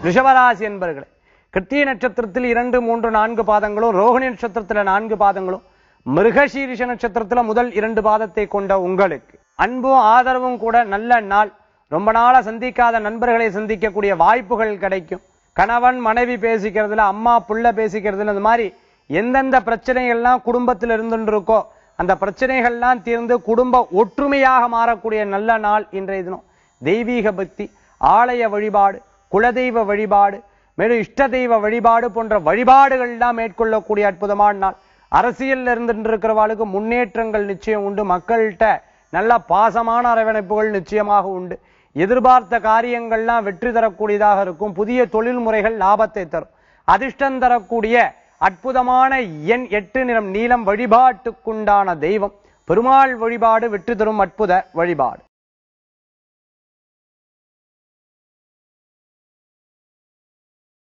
ரிஷபராசி என்பர்களே கிருத்திய நட்சத்திரத்தில் இரண்டு மூன்று நான்கு பாதங்களும் ரோகிணி நட்சத்திரத்துல நான்கு பாதங்களும் மிருகசீரிஷ நட்சத்திரத்துல முதல் இரண்டு பாதத்தை கொண்ட உங்களுக்கு அன்பும் ஆதரவும் கூட நல்ல நாள் ரொம்ப நாளா சந்திக்காத நண்பர்களை சந்திக்கக்கூடிய வாய்ப்புகள் கிடைக்கும் கணவன் மனைவி பேசிக்கிறதுல அம்மா புள்ள பேசிக்கிறதுல இந்த மாதிரி எந்தெந்த பிரச்சனைகள்லாம் குடும்பத்தில் இருந்துட்டு இருக்கோ அந்த பிரச்சனைகள்லாம் தீர்ந்து குடும்ப ஒற்றுமையாக மாறக்கூடிய நல்ல நாள் இன்றைய தினம் தெய்வீக பக்தி ஆலய வழிபாடு குலதெய்வ வழிபாடு மேலும் இஷ்ட தெய்வ வழிபாடு போன்ற வழிபாடுகள்லாம் மேற்கொள்ளக்கூடிய அற்புதமான நாள் அரசியல்ல இருந்துட்டு இருக்கிறவாளுக்கு முன்னேற்றங்கள் நிச்சயம் உண்டு மக்கள்கிட்ட நல்ல பாசமான அரவணைப்புகள் நிச்சயமாக உண்டு எதிர்பார்த்த காரியங்கள்லாம் வெற்றி தரக்கூடியதாக இருக்கும் புதிய தொழில் முறைகள் லாபத்தை தரும் அதிர்ஷ்டம் தரக்கூடிய அற்புதமான எண் எட்டு நிறம் நீளம் வழிபாட்டுக்குண்டான தெய்வம் பெருமாள் வழிபாடு வெற்றி தரும் அற்புத வழிபாடு